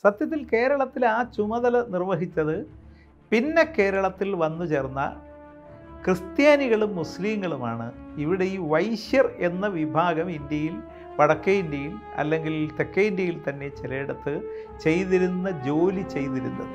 സത്യത്തിൽ കേരളത്തിൽ ആ ചുമതല നിർവഹിച്ചത് പിന്നെ കേരളത്തിൽ വന്നു ചേർന്ന ക്രിസ്ത്യാനികളും മുസ്ലിങ്ങളുമാണ് ഇവിടെ ഈ വൈശ്യർ എന്ന വിഭാഗം ഇന്ത്യയിൽ വടക്കേ ഇന്ത്യയിൽ അല്ലെങ്കിൽ തെക്കേ ഇന്ത്യയിൽ തന്നെ ചിലയിടത്ത് ചെയ്തിരുന്ന ജോലി ചെയ്തിരുന്നത്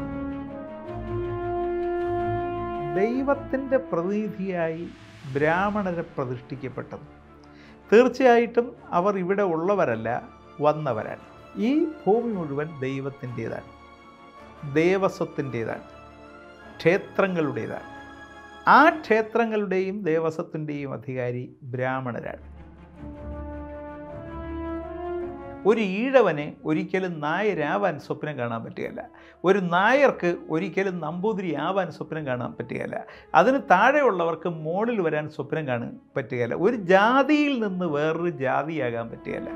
ദൈവത്തിൻ്റെ പ്രതിനിധിയായി ബ്രാഹ്മണരെ പ്രതിഷ്ഠിക്കപ്പെട്ടത് തീർച്ചയായിട്ടും അവർ ഇവിടെ ഉള്ളവരല്ല വന്നവരാണ് ഈ ഭൂമി മുഴുവൻ ദൈവത്തിൻ്റേതാണ് ദേവസ്വത്തിൻ്റേതാണ് ക്ഷേത്രങ്ങളുടേതാണ് ആ ക്ഷേത്രങ്ങളുടെയും ദേവസ്വത്തിൻ്റെയും അധികാരി ബ്രാഹ്മണരാണ് ഒരു ഈഴവനെ ഒരിക്കലും നായരാവാൻ സ്വപ്നം കാണാൻ പറ്റുകയില്ല ഒരു നായർക്ക് ഒരിക്കലും നമ്പൂതിരി ആവാൻ സ്വപ്നം കാണാൻ പറ്റുകയില്ല അതിന് താഴെയുള്ളവർക്ക് മുകളിൽ വരാൻ സ്വപ്നം കാണാൻ പറ്റുകയില്ല ഒരു ജാതിയിൽ നിന്ന് വേറൊരു ജാതിയാകാൻ പറ്റുകയില്ല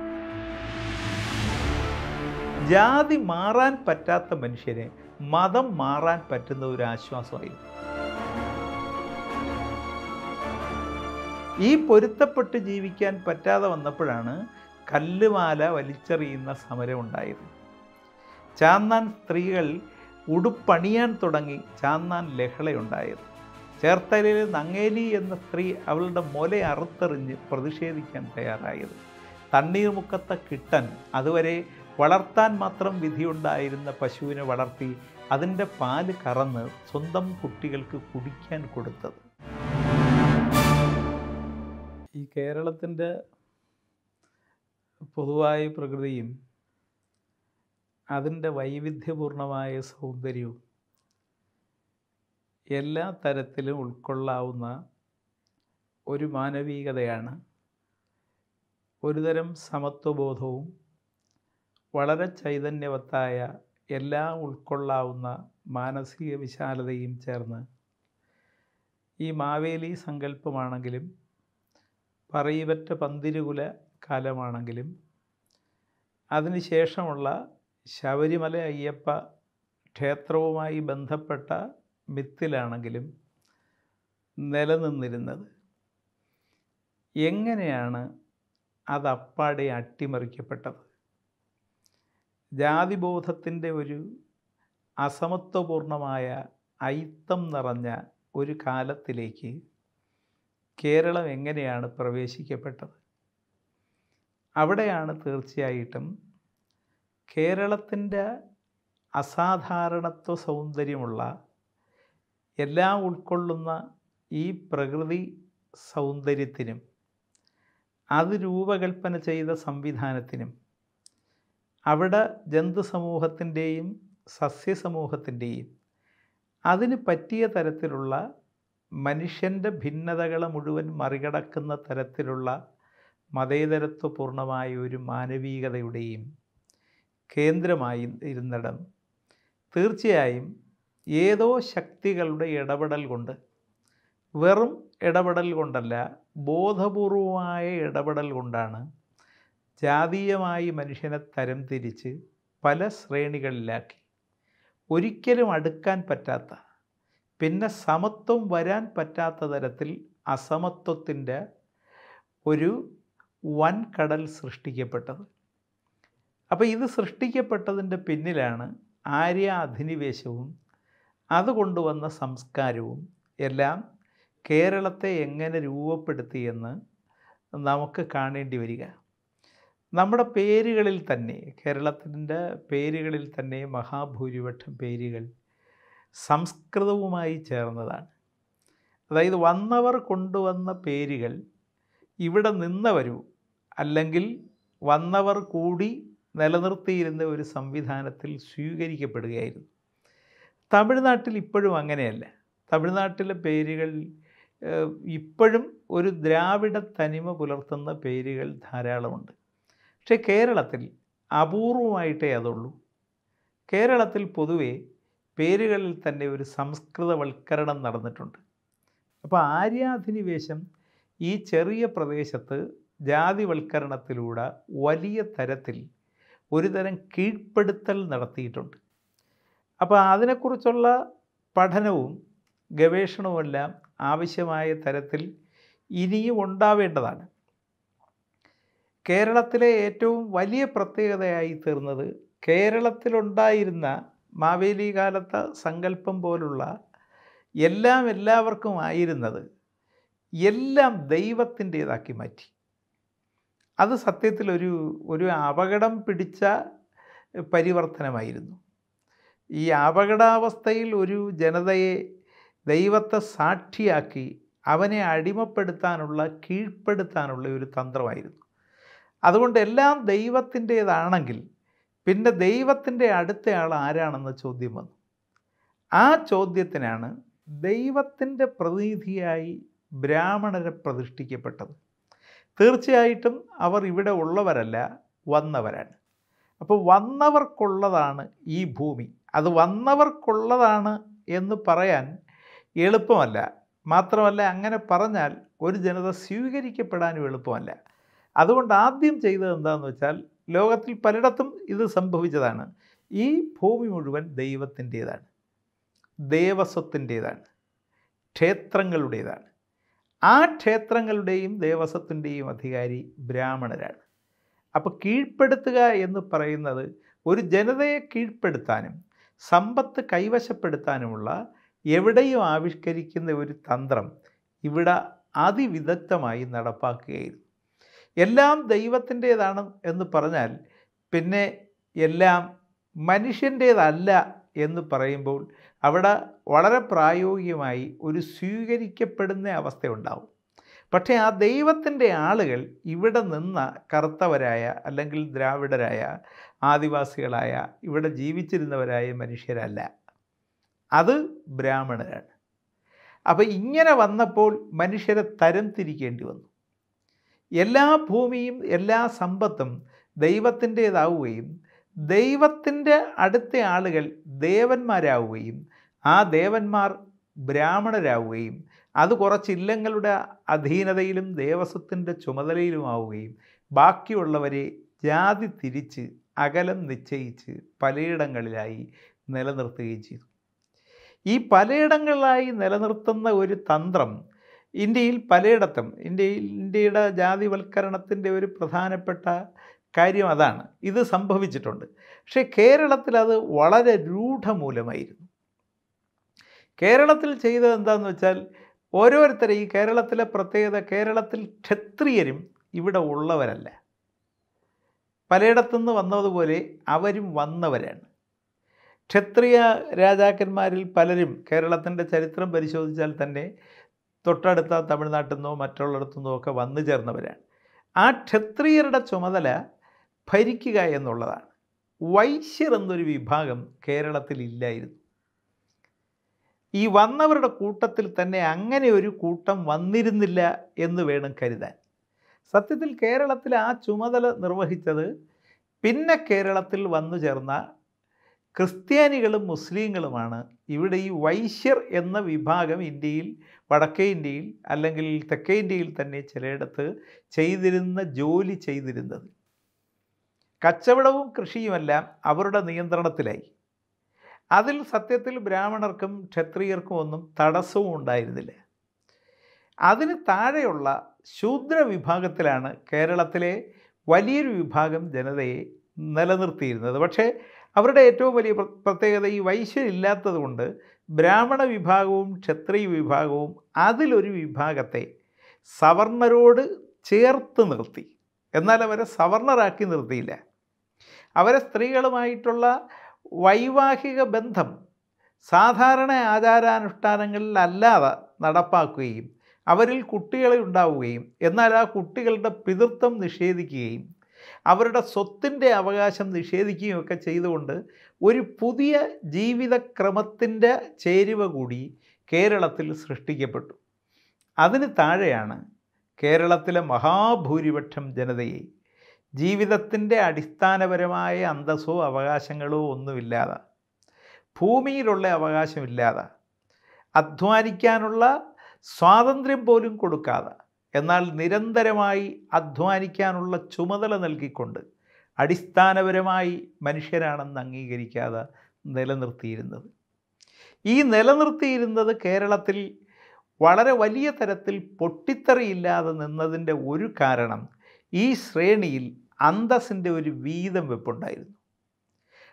ജാതി മാറാൻ പറ്റാത്ത മനുഷ്യന് മതം മാറാൻ പറ്റുന്ന ഒരു ആശ്വാസമായിരുന്നു ഈ പൊരുത്തപ്പെട്ട് ജീവിക്കാൻ പറ്റാതെ വന്നപ്പോഴാണ് കല്ലുമാല വലിച്ചെറിയുന്ന സമരം ഉണ്ടായത് ചാന്നാൻ സ്ത്രീകൾ ഉടുപ്പണിയാൻ തുടങ്ങി ചാന്നാൻ ലഹളയുണ്ടായത് ചേർത്തലയിൽ നങ്ങേലി എന്ന സ്ത്രീ അവളുടെ മുല അറുത്തെറിഞ്ഞ് പ്രതിഷേധിക്കാൻ തയ്യാറായത് തണ്ണീർമുക്കത്തെ കിട്ടൻ അതുവരെ വളർത്താൻ മാത്രം വിധിയുണ്ടായിരുന്ന പശുവിനെ വളർത്തി അതിൻ്റെ പാല് കറന്ന് സ്വന്തം കുട്ടികൾക്ക് കുടിക്കാൻ കൊടുത്തത് ഈ കേരളത്തിൻ്റെ പൊതുവായ പ്രകൃതിയും അതിൻ്റെ വൈവിധ്യപൂർണമായ സൗന്ദര്യവും എല്ലാ തരത്തിലും ഉൾക്കൊള്ളാവുന്ന ഒരു മാനവികതയാണ് ഒരുതരം സമത്വബോധവും വളരെ ചൈതന്യവത്തായ എല്ലാം ഉൾക്കൊള്ളാവുന്ന മാനസിക വിശാലതയും ചേർന്ന് ഈ മാവേലി സങ്കല്പമാണെങ്കിലും പറയിപറ്റ പന്തിരുകുല കാലമാണെങ്കിലും അതിനുശേഷമുള്ള ശബരിമല അയ്യപ്പ ക്ഷേത്രവുമായി ബന്ധപ്പെട്ട മിത്തിലാണെങ്കിലും നിലനിന്നിരുന്നത് എങ്ങനെയാണ് അത് അപ്പാടെ അട്ടിമറിക്കപ്പെട്ടത് ജാതിബോധത്തിൻ്റെ ഒരു അസമത്വപൂർണമായ ഐത്തം നിറഞ്ഞ ഒരു കാലത്തിലേക്ക് കേരളം എങ്ങനെയാണ് പ്രവേശിക്കപ്പെട്ടത് അവിടെയാണ് തീർച്ചയായിട്ടും കേരളത്തിൻ്റെ അസാധാരണത്വ സൗന്ദര്യമുള്ള എല്ലാം ഉൾക്കൊള്ളുന്ന ഈ പ്രകൃതി സൗന്ദര്യത്തിനും അത് രൂപകൽപ്പന ചെയ്ത സംവിധാനത്തിനും അവിടെ ജന്തു സമൂഹത്തിൻ്റെയും സസ്യസമൂഹത്തിൻ്റെയും അതിന് പറ്റിയ തരത്തിലുള്ള മനുഷ്യൻ്റെ ഭിന്നതകളെ മുഴുവൻ മറികടക്കുന്ന തരത്തിലുള്ള മതേതരത്വപൂർണമായ ഒരു മാനവികതയുടെയും കേന്ദ്രമായി ഇരുന്നിടം തീർച്ചയായും ഏതോ ശക്തികളുടെ ഇടപെടൽ കൊണ്ട് വെറും ഇടപെടൽ കൊണ്ടല്ല ബോധപൂർവമായ ഇടപെടൽ കൊണ്ടാണ് ജാതീയമായി മനുഷ്യനെ തരം തിരിച്ച് പല ശ്രേണികളിലാക്കി ഒരിക്കലും അടുക്കാൻ പറ്റാത്ത പിന്നെ സമത്വം വരാൻ പറ്റാത്ത തരത്തിൽ അസമത്വത്തിൻ്റെ ഒരു വൻകടൽ സൃഷ്ടിക്കപ്പെട്ടത് അപ്പോൾ ഇത് സൃഷ്ടിക്കപ്പെട്ടതിൻ്റെ പിന്നിലാണ് ആര്യ അധിനിവേശവും അത് കൊണ്ടുവന്ന സംസ്കാരവും എല്ലാം കേരളത്തെ എങ്ങനെ രൂപപ്പെടുത്തിയെന്ന് നമുക്ക് കാണേണ്ടി വരിക നമ്മുടെ പേരുകളിൽ തന്നെ കേരളത്തിൻ്റെ പേരുകളിൽ തന്നെ മഹാഭൂരിപക്ഷം പേരുകൾ സംസ്കൃതവുമായി ചേർന്നതാണ് അതായത് വന്നവർ കൊണ്ടുവന്ന പേരുകൾ ഇവിടെ നിന്നവരും അല്ലെങ്കിൽ വന്നവർ കൂടി നിലനിർത്തിയിരുന്ന ഒരു സംവിധാനത്തിൽ സ്വീകരിക്കപ്പെടുകയായിരുന്നു തമിഴ്നാട്ടിൽ ഇപ്പോഴും അങ്ങനെയല്ല തമിഴ്നാട്ടിലെ പേരുകൾ ഏഹ്, ഇപ്പോഴും ഒരു ദ്രാവിഡ തനിമ പുലർത്തുന്ന പേരുകൾ ധാരാളമുണ്ട് പക്ഷേ കേരളത്തിൽ അപൂർവമായിട്ടേ അതുള്ളൂ കേരളത്തിൽ പൊതുവെ പേരുകളിൽ തന്നെ ഒരു സംസ്കൃതവൽക്കരണം നടന്നിട്ടുണ്ട് അപ്പോൾ ആര്യാധിനിവേശം ഈ ചെറിയ പ്രദേശത്ത് ജാതിവൽക്കരണത്തിലൂടെ വലിയ തരത്തിൽ ഒരുതരം കീഴ്പ്പെടുത്തൽ നടത്തിയിട്ടുണ്ട് അപ്പോൾ അതിനെക്കുറിച്ചുള്ള പഠനവും ഗവേഷണവുമെല്ലാം ആവശ്യമായ തരത്തിൽ ഇനിയും ഉണ്ടാവേണ്ടതാണ് കേരളത്തിലെ ഏറ്റവും വലിയ പ്രത്യേകതയായി തീർന്നത് കേരളത്തിലുണ്ടായിരുന്ന മാവേലി കാലത്തെ സങ്കല്പം പോലുള്ള എല്ലാം എല്ലാവർക്കും ആയിരുന്നത് എല്ലാം ദൈവത്തിൻ്റേതാക്കി മാറ്റി അത് സത്യത്തിൽ ഒരു ഒരു അപകടം പിടിച്ച പരിവർത്തനമായിരുന്നു ഈ അപകടാവസ്ഥയിൽ ഒരു ജനതയെ ദൈവത്തെ സാക്ഷിയാക്കി അവനെ അടിമപ്പെടുത്താനുള്ള കീഴ്പ്പെടുത്താനുള്ള ഒരു തന്ത്രമായിരുന്നു അതുകൊണ്ട് എല്ലാം ദൈവത്തിൻ്റേതാണെങ്കിൽ പിന്നെ ദൈവത്തിൻ്റെ അടുത്തയാൾ ആരാണെന്ന ചോദ്യം വന്നു ആ ചോദ്യത്തിനാണ് ദൈവത്തിൻ്റെ പ്രതിനിധിയായി ബ്രാഹ്മണരെ പ്രതിഷ്ഠിക്കപ്പെട്ടത് തീർച്ചയായിട്ടും അവർ ഇവിടെ ഉള്ളവരല്ല വന്നവരാണ് അപ്പോൾ വന്നവർക്കുള്ളതാണ് ഈ ഭൂമി അത് വന്നവർക്കുള്ളതാണ് എന്ന് പറയാൻ എളുപ്പമല്ല മാത്രമല്ല അങ്ങനെ പറഞ്ഞാൽ ഒരു ജനത സ്വീകരിക്കപ്പെടാനും എളുപ്പമല്ല അതുകൊണ്ട് ആദ്യം ചെയ്തത് എന്താണെന്ന് വെച്ചാൽ ലോകത്തിൽ പലയിടത്തും ഇത് സംഭവിച്ചതാണ് ഈ ഭൂമി മുഴുവൻ ദൈവത്തിൻ്റേതാണ് ദേവസ്വത്തിൻ്റേതാണ് ക്ഷേത്രങ്ങളുടേതാണ് ആ ക്ഷേത്രങ്ങളുടെയും ദേവസ്വത്തിൻ്റെയും അധികാരി ബ്രാഹ്മണരാണ് അപ്പോൾ കീഴ്പ്പെടുത്തുക എന്ന് പറയുന്നത് ഒരു ജനതയെ കീഴ്പ്പെടുത്താനും സമ്പത്ത് കൈവശപ്പെടുത്താനുമുള്ള എവിടെയും ആവിഷ്കരിക്കുന്ന ഒരു തന്ത്രം ഇവിടെ അതിവിദഗ്ധമായി നടപ്പാക്കുകയായിരുന്നു എല്ലാം ദൈവത്തിൻ്റേതാണ് എന്ന് പറഞ്ഞാൽ പിന്നെ എല്ലാം മനുഷ്യൻ്റേതല്ല എന്ന് പറയുമ്പോൾ അവിടെ വളരെ പ്രായോഗികമായി ഒരു സ്വീകരിക്കപ്പെടുന്ന അവസ്ഥയുണ്ടാവും പക്ഷേ ആ ദൈവത്തിൻ്റെ ആളുകൾ ഇവിടെ നിന്ന കറുത്തവരായ അല്ലെങ്കിൽ ദ്രാവിഡരായ ആദിവാസികളായ ഇവിടെ ജീവിച്ചിരുന്നവരായ മനുഷ്യരല്ല അത് ബ്രാഹ്മണരാണ് അപ്പോൾ ഇങ്ങനെ വന്നപ്പോൾ മനുഷ്യരെ തരം തിരിക്കേണ്ടി വന്നു എല്ലാ ഭൂമിയും എല്ലാ സമ്പത്തും ദൈവത്തിൻ്റേതാവുകയും ദൈവത്തിൻ്റെ അടുത്ത ആളുകൾ ദേവന്മാരാവുകയും ആ ദേവന്മാർ ബ്രാഹ്മണരാവുകയും അത് കുറച്ച് ഇല്ലങ്ങളുടെ അധീനതയിലും ദേവസ്വത്തിൻ്റെ ചുമതലയിലുമാവുകയും ബാക്കിയുള്ളവരെ ജാതി തിരിച്ച് അകലം നിശ്ചയിച്ച് പലയിടങ്ങളിലായി നിലനിർത്തുകയും ചെയ്തു ഈ പലയിടങ്ങളിലായി നിലനിർത്തുന്ന ഒരു തന്ത്രം ഇന്ത്യയിൽ പലയിടത്തും ഇന്ത്യയിൽ ഇന്ത്യയുടെ ജാതിവൽക്കരണത്തിൻ്റെ ഒരു പ്രധാനപ്പെട്ട കാര്യം അതാണ് ഇത് സംഭവിച്ചിട്ടുണ്ട് പക്ഷേ കേരളത്തിൽ അത് വളരെ രൂഢമൂലമായിരുന്നു കേരളത്തിൽ ചെയ്തത് എന്താണെന്ന് വെച്ചാൽ ഓരോരുത്തരെ ഈ കേരളത്തിലെ പ്രത്യേകത കേരളത്തിൽ ക്ഷത്രിയരും ഇവിടെ ഉള്ളവരല്ല പലയിടത്തുനിന്ന് വന്നതുപോലെ അവരും വന്നവരാണ് ക്ഷത്രിയ രാജാക്കന്മാരിൽ പലരും കേരളത്തിൻ്റെ ചരിത്രം പരിശോധിച്ചാൽ തന്നെ തൊട്ടടുത്ത തമിഴ്നാട്ടിൽ നിന്നോ മറ്റുള്ളിടത്തു നിന്നോ ഒക്കെ വന്നു ചേർന്നവരാണ് ആ ക്ഷത്രിയരുടെ ചുമതല ഭരിക്കുക എന്നുള്ളതാണ് വൈശ്യർ എന്നൊരു വിഭാഗം കേരളത്തിൽ ഇല്ലായിരുന്നു ഈ വന്നവരുടെ കൂട്ടത്തിൽ തന്നെ അങ്ങനെ ഒരു കൂട്ടം വന്നിരുന്നില്ല എന്ന് വേണം കരുതാൻ സത്യത്തിൽ കേരളത്തിൽ ആ ചുമതല നിർവഹിച്ചത് പിന്നെ കേരളത്തിൽ വന്നു ചേർന്ന ക്രിസ്ത്യാനികളും മുസ്ലിങ്ങളുമാണ് ഇവിടെ ഈ വൈശ്യർ എന്ന വിഭാഗം ഇന്ത്യയിൽ വടക്കേ ഇന്ത്യയിൽ അല്ലെങ്കിൽ തെക്കേ ഇന്ത്യയിൽ തന്നെ ചിലയിടത്ത് ചെയ്തിരുന്ന ജോലി ചെയ്തിരുന്നത് കച്ചവടവും കൃഷിയുമെല്ലാം അവരുടെ നിയന്ത്രണത്തിലായി അതിൽ സത്യത്തിൽ ബ്രാഹ്മണർക്കും ക്ഷത്രിയർക്കും ഒന്നും തടസ്സവും ഉണ്ടായിരുന്നില്ല അതിന് താഴെയുള്ള ശൂദ്ര വിഭാഗത്തിലാണ് കേരളത്തിലെ വലിയൊരു വിഭാഗം ജനതയെ നിലനിർത്തിയിരുന്നത് പക്ഷേ അവരുടെ ഏറ്റവും വലിയ പ്ര- പ്രത്യേകത ഈ വൈശ്യരില്ലാത്തത് കൊണ്ട് ബ്രാഹ്മണ വിഭാഗവും ക്ഷത്രിയ വിഭാഗവും അതിലൊരു വിഭാഗത്തെ സവർണരോട് ചേർത്ത് നിർത്തി എന്നാൽ അവരെ സവർണരാക്കി നിർത്തിയില്ല അവരെ സ്ത്രീകളുമായിട്ടുള്ള വൈവാഹിക ബന്ധം സാധാരണ ആചാരാനുഷ്ഠാനങ്ങളിലല്ലാതെ നടപ്പാക്കുകയും അവരിൽ കുട്ടികളെ ഉണ്ടാവുകയും എന്നാൽ ആ കുട്ടികളുടെ പിതൃത്വം നിഷേധിക്കുകയും അവരുടെ സ്വത്തിൻ്റെ അവകാശം നിഷേധിക്കുകയും ഒക്കെ ചെയ്തുകൊണ്ട് ഒരു പുതിയ ജീവിതക്രമത്തിൻ്റെ ചേരുവ കൂടി കേരളത്തിൽ സൃഷ്ടിക്കപ്പെട്ടു അതിന് താഴെയാണ് കേരളത്തിലെ മഹാഭൂരിപക്ഷം ജനതയെ ജീവിതത്തിൻ്റെ അടിസ്ഥാനപരമായ അന്തസ്സോ അവകാശങ്ങളോ ഒന്നുമില്ലാതെ ഭൂമിയിലുള്ള അവകാശമില്ലാതെ അധ്വാനിക്കാനുള്ള സ്വാതന്ത്ര്യം പോലും കൊടുക്കാതെ എന്നാൽ നിരന്തരമായി അധ്വാനിക്കാനുള്ള ചുമതല നൽകിക്കൊണ്ട് അടിസ്ഥാനപരമായി മനുഷ്യരാണെന്ന് അംഗീകരിക്കാതെ നിലനിർത്തിയിരുന്നത് ഈ നിലനിർത്തിയിരുന്നത് കേരളത്തിൽ വളരെ വലിയ തരത്തിൽ പൊട്ടിത്തെറിയില്ലാതെ നിന്നതിൻ്റെ ഒരു കാരണം ഈ ശ്രേണിയിൽ അന്തസ്സിൻ്റെ ഒരു വീതം വെപ്പുണ്ടായിരുന്നു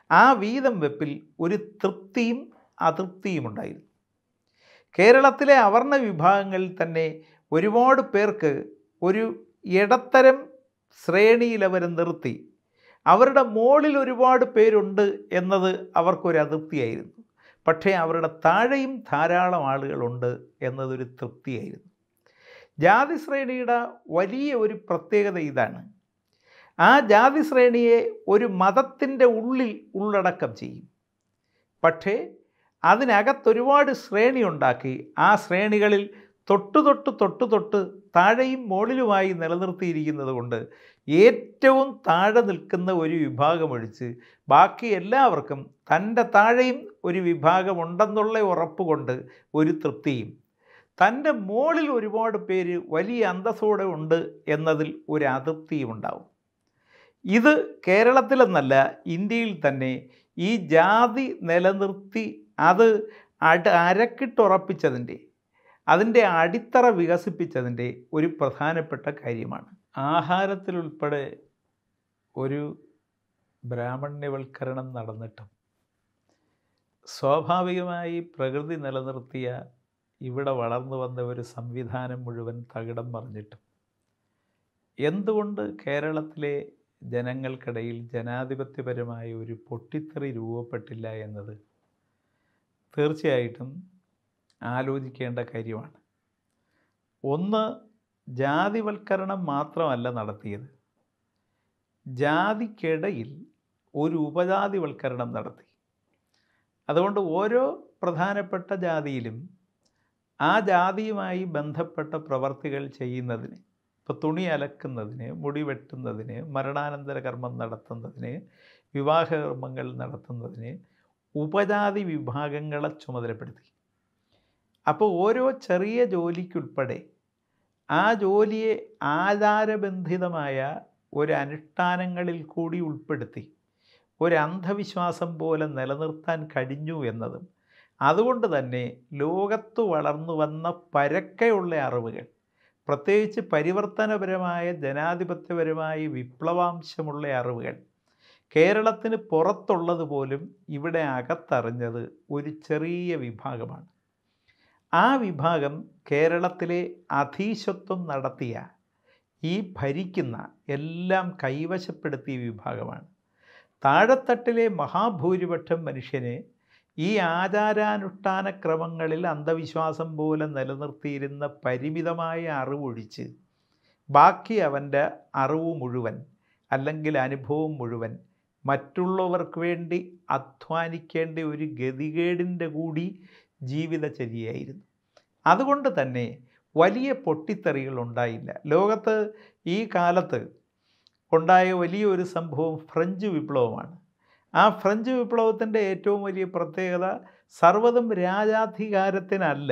ആ വീതം വെപ്പിൽ ഒരു തൃപ്തിയും അതൃപ്തിയും ഉണ്ടായിരുന്നു കേരളത്തിലെ അവർണ വിഭാഗങ്ങളിൽ തന്നെ ഒരുപാട് പേർക്ക് ഒരു ഇടത്തരം ശ്രേണിയിൽ അവർ നിർത്തി അവരുടെ മുകളിൽ ഒരുപാട് പേരുണ്ട് എന്നത് അവർക്കൊരു അതൃപ്തിയായിരുന്നു പക്ഷേ അവരുടെ താഴെയും ധാരാളം ആളുകളുണ്ട് എന്നതൊരു തൃപ്തിയായിരുന്നു ജാതി ശ്രേണിയുടെ വലിയ ഒരു പ്രത്യേകത ഇതാണ് ആ ജാതി ശ്രേണിയെ ഒരു മതത്തിൻ്റെ ഉള്ളിൽ ഉള്ളടക്കം ചെയ്യും പക്ഷേ അതിനകത്തൊരുപാട് ശ്രേണി ഉണ്ടാക്കി ആ ശ്രേണികളിൽ തൊട്ടു തൊട്ട് തൊട്ട് തൊട്ട് താഴെയും മുകളിലുമായി നിലനിർത്തിയിരിക്കുന്നത് കൊണ്ട് ഏറ്റവും താഴെ നിൽക്കുന്ന ഒരു വിഭാഗമൊഴിച്ച് ബാക്കി എല്ലാവർക്കും തൻ്റെ താഴെയും ഒരു വിഭാഗമുണ്ടെന്നുള്ള ഉറപ്പ് കൊണ്ട് ഒരു തൃപ്തിയും തൻ്റെ മുകളിൽ ഒരുപാട് പേര് വലിയ അന്തസ്സോടെ ഉണ്ട് എന്നതിൽ ഒരു അതൃപ്തിയും ഉണ്ടാവും ഇത് കേരളത്തിലെന്നല്ല ഇന്ത്യയിൽ തന്നെ ഈ ജാതി നിലനിർത്തി അത് അട അരക്കിട്ടുറപ്പിച്ചതിൻ്റെ അതിൻ്റെ അടിത്തറ വികസിപ്പിച്ചതിൻ്റെ ഒരു പ്രധാനപ്പെട്ട കാര്യമാണ് ആഹാരത്തിലുൾപ്പെടെ ഒരു ബ്രാഹ്മണ്യവൽക്കരണം നടന്നിട്ടും സ്വാഭാവികമായി പ്രകൃതി നിലനിർത്തിയ ഇവിടെ വളർന്നു വന്ന ഒരു സംവിധാനം മുഴുവൻ തകിടം മറിഞ്ഞിട്ടും എന്തുകൊണ്ട് കേരളത്തിലെ ജനങ്ങൾക്കിടയിൽ ജനാധിപത്യപരമായ ഒരു പൊട്ടിത്തെറി രൂപപ്പെട്ടില്ല എന്നത് തീർച്ചയായിട്ടും ആലോചിക്കേണ്ട കാര്യമാണ് ഒന്ന് ജാതിവൽക്കരണം മാത്രമല്ല നടത്തിയത് ജാതിക്കിടയിൽ ഒരു ഉപജാതിവൽക്കരണം നടത്തി അതുകൊണ്ട് ഓരോ പ്രധാനപ്പെട്ട ജാതിയിലും ആ ജാതിയുമായി ബന്ധപ്പെട്ട പ്രവർത്തികൾ ചെയ്യുന്നതിന് ഇപ്പോൾ തുണി അലക്കുന്നതിന് മുടി വെട്ടുന്നതിന് മരണാനന്തര കർമ്മം നടത്തുന്നതിന് വിവാഹകർമ്മങ്ങൾ നടത്തുന്നതിന് ഉപജാതി വിഭാഗങ്ങളെ ചുമതലപ്പെടുത്തി അപ്പോൾ ഓരോ ചെറിയ ജോലിക്കുൾപ്പെടെ ആ ജോലിയെ ആചാരബന്ധിതമായ ഒരു അനുഷ്ഠാനങ്ങളിൽ കൂടി ഉൾപ്പെടുത്തി ഒരു അന്ധവിശ്വാസം പോലെ നിലനിർത്താൻ കഴിഞ്ഞു എന്നതും അതുകൊണ്ട് തന്നെ ലോകത്ത് വളർന്നു വന്ന പരക്കെയുള്ള അറിവുകൾ പ്രത്യേകിച്ച് പരിവർത്തനപരമായ ജനാധിപത്യപരമായ വിപ്ലവാംശമുള്ള അറിവുകൾ കേരളത്തിന് പുറത്തുള്ളത് പോലും ഇവിടെ അകത്തറിഞ്ഞത് ഒരു ചെറിയ വിഭാഗമാണ് ആ വിഭാഗം കേരളത്തിലെ അധീശത്വം നടത്തിയ ഈ ഭരിക്കുന്ന എല്ലാം കൈവശപ്പെടുത്തിയ വിഭാഗമാണ് താഴെത്തട്ടിലെ മഹാഭൂരിപക്ഷം മനുഷ്യന് ഈ ആചാരാനുഷ്ഠാന ക്രമങ്ങളിൽ അന്ധവിശ്വാസം പോലെ നിലനിർത്തിയിരുന്ന പരിമിതമായ അറിവൊഴിച്ച് ബാക്കി അവൻ്റെ അറിവ് മുഴുവൻ അല്ലെങ്കിൽ അനുഭവം മുഴുവൻ മറ്റുള്ളവർക്ക് വേണ്ടി അധ്വാനിക്കേണ്ട ഒരു ഗതികേടിൻ്റെ കൂടി ജീവിതചര്യയായിരുന്നു അതുകൊണ്ട് തന്നെ വലിയ പൊട്ടിത്തെറികൾ ഉണ്ടായില്ല ലോകത്ത് ഈ കാലത്ത് ഉണ്ടായ വലിയൊരു സംഭവം ഫ്രഞ്ച് വിപ്ലവമാണ് ആ ഫ്രഞ്ച് വിപ്ലവത്തിൻ്റെ ഏറ്റവും വലിയ പ്രത്യേകത സർവ്വതും രാജാധികാരത്തിനല്ല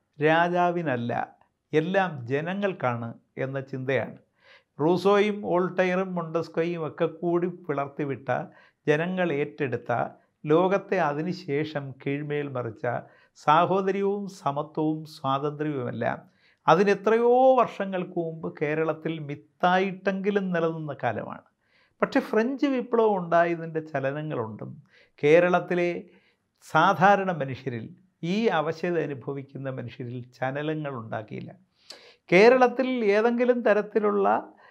രാജാവിനല്ല എല്ലാം ജനങ്ങൾക്കാണ് എന്ന ചിന്തയാണ് റൂസോയും ഓൾട്ടയറും മൊണ്ടസ്കോയും ഒക്കെ കൂടി പിളർത്തിവിട്ട ജനങ്ങൾ ഏറ്റെടുത്ത ലോകത്തെ അതിനുശേഷം കീഴ്മേൽ മറിച്ച സാഹോദര്യവും സമത്വവും സ്വാതന്ത്ര്യവുമെല്ലാം അതിനെത്രയോ വർഷങ്ങൾക്ക് മുമ്പ് കേരളത്തിൽ മിത്തായിട്ടെങ്കിലും നിലനിന്ന കാലമാണ് പക്ഷേ ഫ്രഞ്ച് വിപ്ലവം ഉണ്ടായതിൻ്റെ ചലനങ്ങളുണ്ടും കേരളത്തിലെ സാധാരണ മനുഷ്യരിൽ ഈ അവശത അനുഭവിക്കുന്ന മനുഷ്യരിൽ ചലനങ്ങൾ ഉണ്ടാക്കിയില്ല കേരളത്തിൽ ഏതെങ്കിലും തരത്തിലുള്ള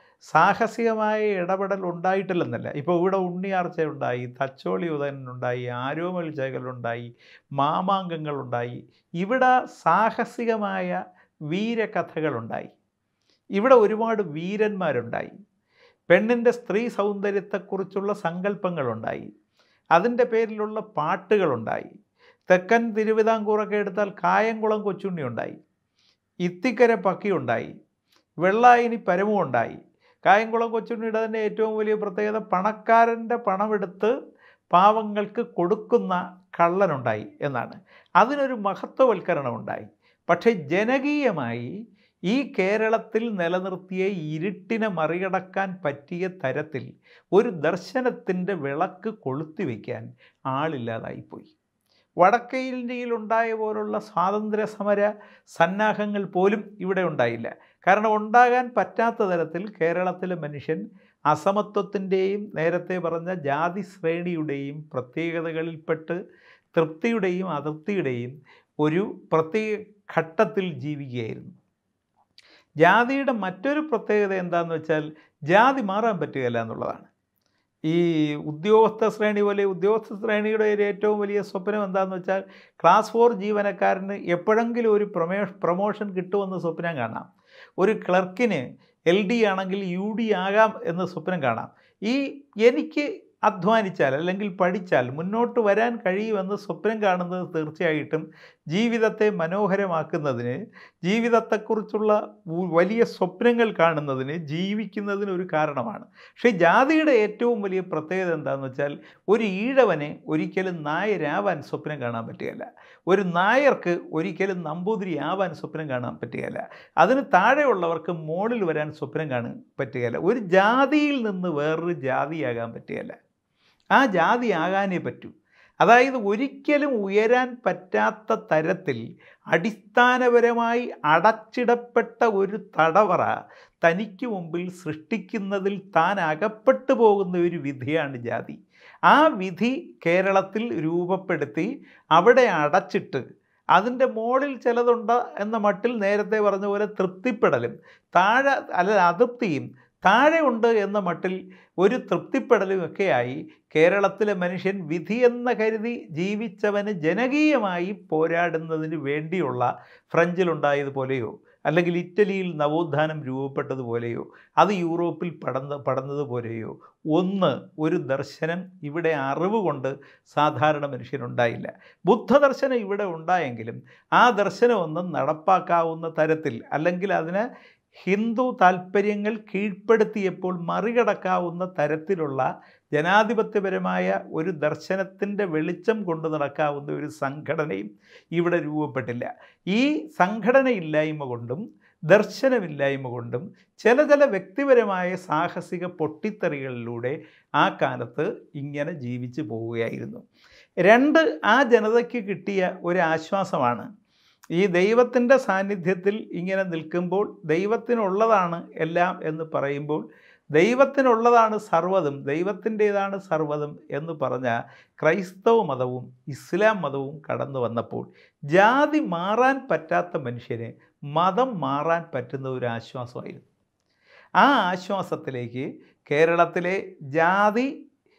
സാഹസികമായ ഇടപെടൽ ഉണ്ടായിട്ടില്ലെന്നല്ല ഇപ്പോൾ ഇവിടെ ഉണ്ണിയാർച്ച ഉണ്ടായി തച്ചോളി ഉദയനുണ്ടായി ആരോമൽ ചേകലുണ്ടായി മാമാങ്കങ്ങളുണ്ടായി ഇവിടെ സാഹസികമായ വീരകഥകളുണ്ടായി ഇവിടെ ഒരുപാട് വീരന്മാരുണ്ടായി പെണ്ണിൻ്റെ സ്ത്രീ സൗന്ദര്യത്തെക്കുറിച്ചുള്ള സങ്കല്പങ്ങളുണ്ടായി അതിൻ്റെ പേരിലുള്ള പാട്ടുകളുണ്ടായി തെക്കൻ തിരുവിതാംകൂറൊക്കെ എടുത്താൽ കായംകുളം കൊച്ചുണ്ണി ഉണ്ടായി ഇത്തിക്കര പക്കിയുണ്ടായി വെള്ളായിനി പരമുണ്ടായി കായംകുളം കൊച്ചുണ്ണിയുടെ തന്നെ ഏറ്റവും വലിയ പ്രത്യേകത പണക്കാരൻ്റെ പണമെടുത്ത് പാവങ്ങൾക്ക് കൊടുക്കുന്ന കള്ളനുണ്ടായി എന്നാണ് അതിനൊരു മഹത്വവൽക്കരണം ഉണ്ടായി പക്ഷേ ജനകീയമായി ഈ കേരളത്തിൽ നിലനിർത്തിയ ഇരുട്ടിനെ മറികടക്കാൻ പറ്റിയ തരത്തിൽ ഒരു ദർശനത്തിൻ്റെ വിളക്ക് കൊളുത്തി വയ്ക്കാൻ ആളില്ലാതായിപ്പോയി വടക്കേ ഇന്ത്യയിൽ ഉണ്ടായ പോലുള്ള സ്വാതന്ത്ര്യ സമര സന്നാഹങ്ങൾ പോലും ഇവിടെ ഉണ്ടായില്ല കാരണം ഉണ്ടാകാൻ പറ്റാത്ത തരത്തിൽ കേരളത്തിലെ മനുഷ്യൻ അസമത്വത്തിൻ്റെയും നേരത്തെ പറഞ്ഞ ജാതി ശ്രേണിയുടെയും പ്രത്യേകതകളിൽപ്പെട്ട് തൃപ്തിയുടെയും അതൃപ്തിയുടെയും ഒരു പ്രത്യേക ഘട്ടത്തിൽ ജീവിക്കുകയായിരുന്നു ജാതിയുടെ മറ്റൊരു പ്രത്യേകത എന്താണെന്ന് വെച്ചാൽ ജാതി മാറാൻ പറ്റുകയില്ല എന്നുള്ളതാണ് ഈ ഉദ്യോഗസ്ഥ ശ്രേണി പോലെ ഉദ്യോഗസ്ഥ ശ്രേണിയുടെ ഒരു ഏറ്റവും വലിയ സ്വപ്നം എന്താണെന്ന് വെച്ചാൽ ക്ലാസ് ഫോർ ജീവനക്കാരന് എപ്പോഴെങ്കിലും ഒരു പ്രമേ പ്രൊമോഷൻ കിട്ടുമെന്ന് സ്വപ്നം കാണാം ഒരു ക്ലർക്കിന് എൽ ഡി ആണെങ്കിൽ യു ഡി ആകാം എന്ന് സ്വപ്നം കാണാം ഈ എനിക്ക് അധ്വാനിച്ചാൽ അല്ലെങ്കിൽ പഠിച്ചാൽ മുന്നോട്ട് വരാൻ കഴിയുമെന്ന് സ്വപ്നം കാണുന്നത് തീർച്ചയായിട്ടും ജീവിതത്തെ മനോഹരമാക്കുന്നതിന് ജീവിതത്തെക്കുറിച്ചുള്ള ഉ- വലിയ സ്വപ്നങ്ങൾ കാണുന്നതിന് ജീവിക്കുന്നതിന് ഒരു കാരണമാണ് പക്ഷേ ജാതിയുടെ ഏറ്റവും വലിയ പ്രത്യേകത എന്താണെന്ന് വെച്ചാൽ ഒരു ഈഴവനെ ഒരിക്കലും നായരാവാൻ സ്വപ്നം കാണാൻ പറ്റുകയില്ല ഒരു നായർക്ക് ഒരിക്കലും നമ്പൂതിരി ആവാൻ സ്വപ്നം കാണാൻ പറ്റുകയില്ല അതിന് താഴെയുള്ളവർക്ക് മുകളിൽ വരാൻ സ്വപ്നം കാണാൻ പറ്റുകയില്ല ഒരു ജാതിയിൽ നിന്ന് വേറൊരു ജാതിയാകാൻ പറ്റുകയില്ല ആ ജാതി ആകാനേ പറ്റൂ അതായത് ഒരിക്കലും ഉയരാൻ പറ്റാത്ത തരത്തിൽ അടിസ്ഥാനപരമായി അടച്ചിടപ്പെട്ട ഒരു തടവറ തനിക്ക് മുമ്പിൽ സൃഷ്ടിക്കുന്നതിൽ താൻ അകപ്പെട്ടു പോകുന്ന ഒരു വിധിയാണ് ജാതി ആ വിധി കേരളത്തിൽ രൂപപ്പെടുത്തി അവിടെ അടച്ചിട്ട് അതിൻ്റെ മുകളിൽ ചിലതുണ്ട് എന്ന മട്ടിൽ നേരത്തെ പറഞ്ഞ പോലെ തൃപ്തിപ്പെടലും താഴെ അല്ല അതൃപ്തിയും താഴെ ഉണ്ട് എന്ന മട്ടിൽ ഒരു തൃപ്തിപ്പെടലും ഒക്കെയായി കേരളത്തിലെ മനുഷ്യൻ വിധി എന്ന കരുതി ജീവിച്ചവന് ജനകീയമായി പോരാടുന്നതിന് വേണ്ടിയുള്ള ഫ്രഞ്ചിലുണ്ടായതുപോലെയോ അല്ലെങ്കിൽ ഇറ്റലിയിൽ നവോത്ഥാനം രൂപപ്പെട്ടതുപോലെയോ അത് യൂറോപ്പിൽ പടന്ന് പടന്നതുപോലെയോ ഒന്ന് ഒരു ദർശനം ഇവിടെ അറിവ് കൊണ്ട് സാധാരണ മനുഷ്യനുണ്ടായില്ല ബുദ്ധദർശനം ഇവിടെ ഉണ്ടായെങ്കിലും ആ ദർശനമൊന്നും നടപ്പാക്കാവുന്ന തരത്തിൽ അല്ലെങ്കിൽ അതിന് ഹിന്ദു താല്പര്യങ്ങൾ കീഴ്പ്പെടുത്തിയപ്പോൾ മറികടക്കാവുന്ന തരത്തിലുള്ള ജനാധിപത്യപരമായ ഒരു ദർശനത്തിൻ്റെ വെളിച്ചം കൊണ്ട് നടക്കാവുന്ന ഒരു സംഘടനയും ഇവിടെ രൂപപ്പെട്ടില്ല ഈ സംഘടനയില്ലായ്മ കൊണ്ടും ദർശനമില്ലായ്മ കൊണ്ടും ചില ചില വ്യക്തിപരമായ സാഹസിക പൊട്ടിത്തെറികളിലൂടെ ആ കാലത്ത് ഇങ്ങനെ ജീവിച്ചു പോവുകയായിരുന്നു രണ്ട് ആ ജനതയ്ക്ക് കിട്ടിയ ഒരു ആശ്വാസമാണ് ഈ ദൈവത്തിൻ്റെ സാന്നിധ്യത്തിൽ ഇങ്ങനെ നിൽക്കുമ്പോൾ ദൈവത്തിനുള്ളതാണ് എല്ലാം എന്ന് പറയുമ്പോൾ ദൈവത്തിനുള്ളതാണ് സർവ്വതും ദൈവത്തിൻ്റേതാണ് സർവ്വതും എന്ന് പറഞ്ഞ ക്രൈസ്തവ മതവും ഇസ്ലാം മതവും കടന്നു വന്നപ്പോൾ ജാതി മാറാൻ പറ്റാത്ത മനുഷ്യന് മതം മാറാൻ പറ്റുന്ന ഒരു ആശ്വാസമായിരുന്നു ആ ആശ്വാസത്തിലേക്ക് കേരളത്തിലെ ജാതി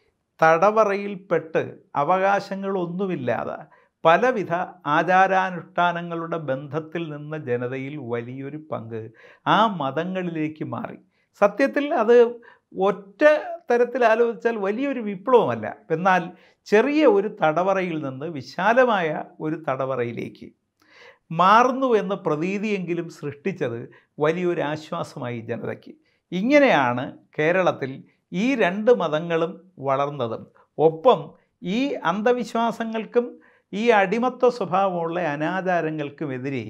തടവറയിൽപ്പെട്ട് അവകാശങ്ങളൊന്നുമില്ലാതെ പലവിധ ആചാരാനുഷ്ഠാനങ്ങളുടെ ബന്ധത്തിൽ നിന്ന ജനതയിൽ വലിയൊരു പങ്ക് ആ മതങ്ങളിലേക്ക് മാറി സത്യത്തിൽ അത് ഒറ്റ തരത്തിൽ ആലോചിച്ചാൽ വലിയൊരു വിപ്ലവമല്ല എന്നാൽ ചെറിയ ഒരു തടവറയിൽ നിന്ന് വിശാലമായ ഒരു തടവറയിലേക്ക് മാറുന്നു എന്ന പ്രതീതിയെങ്കിലും സൃഷ്ടിച്ചത് വലിയൊരു ആശ്വാസമായി ജനതയ്ക്ക് ഇങ്ങനെയാണ് കേരളത്തിൽ ഈ രണ്ട് മതങ്ങളും വളർന്നതും ഒപ്പം ഈ അന്ധവിശ്വാസങ്ങൾക്കും ഈ അടിമത്വ സ്വഭാവമുള്ള അനാചാരങ്ങൾക്കുമെതിരെ